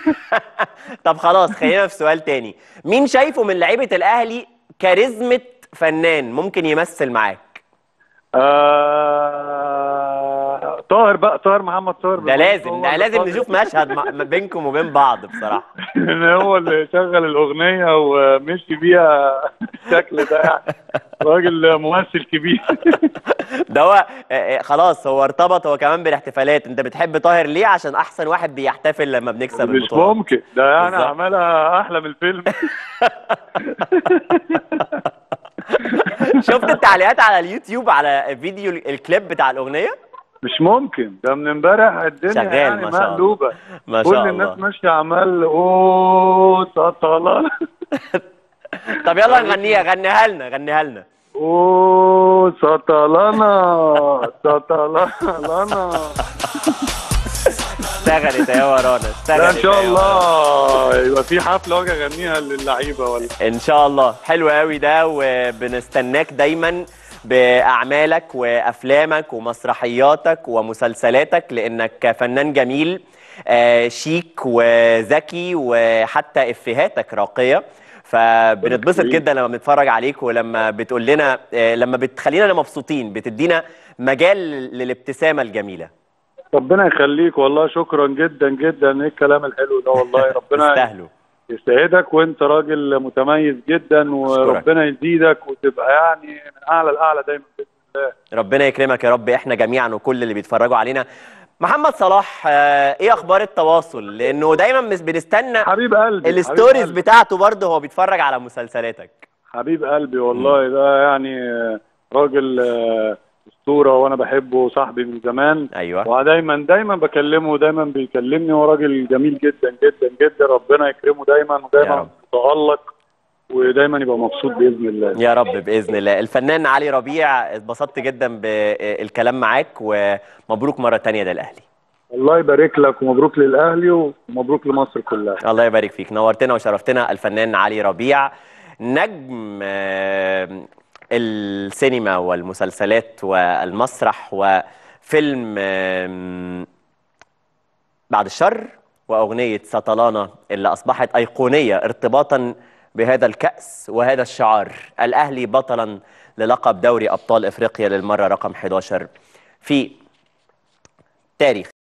طب خلاص خلينا في سؤال تاني مين شايفه من لعيبه الاهلي كاريزمة فنان ممكن يمثل معاك آه... طاهر بقى طاهر محمد طاهر ده لازم هو ده اللي لازم طالع. نشوف مشهد مع- ما بينكم وبين بعض بصراحه هو اللي شغل الاغنيه ومشي بيها الشكل ده يعني راجل ممثل كبير ده هو آه، آه، خلاص هو ارتبط هو كمان بالاحتفالات انت بتحب طاهر ليه عشان احسن واحد بيحتفل لما بنكسب مش البطوله ممكن ده يعني بالظبط. عملها احلى من الفيلم شفت التعليقات على اليوتيوب على فيديو الكليب بتاع الاغنيه مش ممكن ده من امبارح الدنيا شغال يعني ما شاء الله. مقلوبه ما كل شاء الناس الله ماشيه عمال اوه سطلانه طب يلا نغنيها غنيها لنا غنيها لنا اوه سطلانه سطلانه اشتغلت يا ورانا اشتغلت لا ان شاء يا ورانا. الله يبقى في حفله واجي اغنيها للعيبه ولا ان شاء الله حلو قوي ده وبنستناك دايما باعمالك وافلامك ومسرحياتك ومسلسلاتك لانك فنان جميل آه، شيك وذكي وحتى افيهاتك راقيه فبنتبسط يخليك. جدا لما بنتفرج عليك ولما بتقول لنا آه، لما بتخلينا مبسوطين بتدينا مجال للابتسامه الجميله ربنا يخليك والله شكرا جدا جدا ايه الكلام الحلو ده والله ربنا تستاهلوا يسعدك وانت راجل متميز جدا وربنا يزيدك وتبقى يعني من اعلى لاعلى دايما باذن الله ربنا يكرمك يا رب احنا جميعا وكل اللي بيتفرجوا علينا محمد صلاح آه، ايه اخبار التواصل لانه دايما مش بنستنى حبيب قلبي حبيب الستوريز قلبي. بتاعته برضه هو بيتفرج على مسلسلاتك حبيب قلبي والله ده يعني راجل آه، اسطوره وانا بحبه وصاحبي من زمان ايوه ودايما دايما بكلمه ودايما بيكلمني هو راجل جميل جدا جدا جدا ربنا يكرمه دايما يا ودايما رب. متالق ودايما يبقى مبسوط باذن الله يا رب باذن الله الفنان علي ربيع اتبسطت جدا بالكلام معاك ومبروك مره تانية ده الاهلي الله يبارك لك ومبروك للاهلي ومبروك لمصر كلها الله يبارك فيك نورتنا وشرفتنا الفنان علي ربيع نجم آه، السينما والمسلسلات والمسرح وفيلم آم، بعد الشر وأغنية سطلانة اللي أصبحت أيقونية ارتباطا بهذا الكأس وهذا الشعار الأهلي بطلا للقب دوري أبطال إفريقيا للمرة رقم 11 في تاريخ